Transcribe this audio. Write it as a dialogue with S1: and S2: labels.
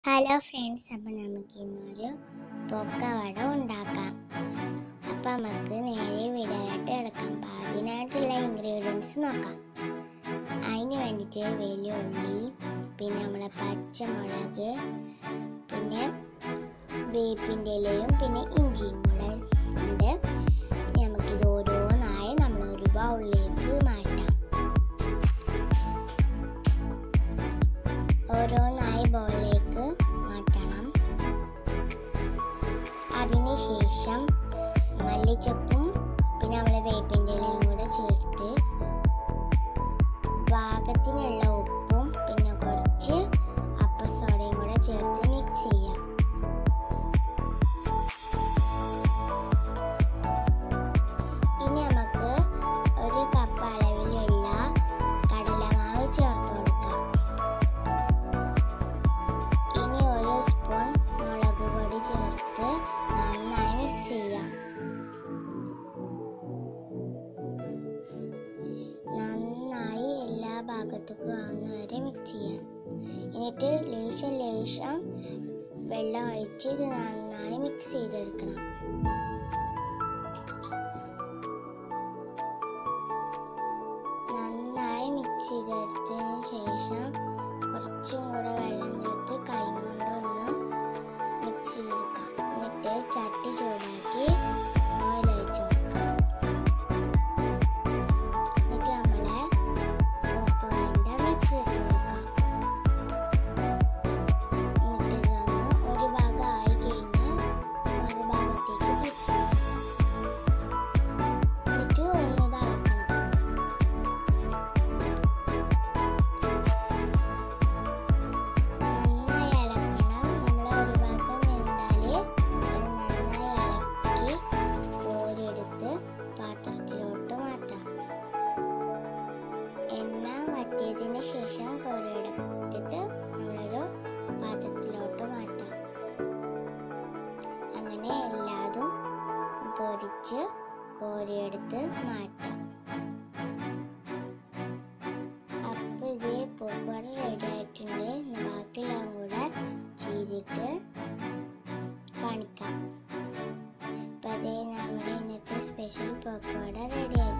S1: hello friends അപ്പം നമുക്ക് ഇന്നൊരു പൊക്കവട ഉണ്ടാക്കാം അപ്പം നമുക്ക് നേരെ വീടാനായിട്ട് കിടക്കാം അപ്പം അതിനായിട്ടുള്ള ഇൻഗ്രീഡിയൻസ് നോക്കാം അതിന് വേണ്ടിയിട്ട് വലിയ ഉള്ളി പിന്നെ നമ്മുടെ പച്ചമുളക് പിന്നെ വേപ്പിൻ്റെ ഇലയും പിന്നെ ഇഞ്ചിയും കൂടെ ഉണ്ട് ഇനി നമുക്കിത് ഓരോന്നായി നമ്മൾ ഒരു ബൗളിലേക്ക് മാറ്റാം ഓരോന്നായി ബൗളിലേക്ക് മാറ്റണം അതിനുശേഷം മല്ലിച്ചപ്പും പിന്നെ നമ്മൾ വേപ്പിൻ്റെ ഇലയും കൂടെ ചേർത്ത് പാകത്തിനുള്ള ഉപ്പും പിന്നെ കുറച്ച് അപ്പസോഡയും കൂടെ ചേർത്ത് മിക്സ് ചെയ്യാം ഇനി നമുക്ക് ഒരു കപ്പ് അളവിലുള്ള കടലമാവ് ചേർത്ത് കൊടുക്കാം ഇനി ഒരു സ്പൂൺ മുളക് പൊടി ചേർത്ത് നന്നായി മിക്സ് ചെയ്യാം നന്നായി എല്ലാ ഭാഗത്തേക്കും ആവുന്ന വരെ മിക്സ് ചെയ്യാം എന്നിട്ട് ലേശം ലേശം വെള്ളം ഒഴിച്ച് ഇത് നന്നായി മിക്സ് ചെയ്തെടുക്കണം നന്നായി മിക്സ് ചെയ്തെടുത്തതിന് ശേഷം കുറച്ചും കൂടെ വെള്ളം ചേർത്ത് കൈ കൊണ്ട് ഒന്ന് മിക്സ് ചെയ്തെടുക്കാം എന്നിട്ട് ചട്ടി ചൂടാക്കി ഓയിൽ ഒഴിച്ച് കൊടുക്കാം എന്നിട്ട് നമ്മളെ പോപ്കോണിൻ്റെ മിക്സ് ഇട്ട് കൊടുക്കാം എന്നിട്ട് ഇതൊന്ന് ഒരു ഭാഗം ആയി കഴിഞ്ഞാൽ മറു ഭാഗത്തേക്ക് തിരിച്ചു എന്നിട്ട് ഒന്ന് തിളക്കണം നന്നായി ഇളക്കണം നമ്മൾ ഒരു ഭാഗം വെന്താൽ അത് നന്നായി ഇളക്കി കോരിയെടുത്ത് പാത്രത്തിലോട്ട് മാറ്റാം എണ്ണ വറ്റിയതിന് ശേഷം കോരിയെടുത്തിട്ട് നമ്മളൊരു പാത്രത്തിലോട്ട് മാറ്റാം അങ്ങനെ എല്ലാതും പൊരിച്ച് കോരിയെടുത്ത് മാറ്റാം അപ്പൊ ഇതേ പൊക്കോട റെഡി ആയിട്ടുണ്ട് ഇനി ബാക്കിയെല്ലാം കൂടെ ചെയ്തിട്ട് കാണിക്കാം അപ്പൊ അതേ നമ്മുടെ ഇന്നത്തെ സ്പെഷ്യൽ പൊക്കോട റെഡി ആയി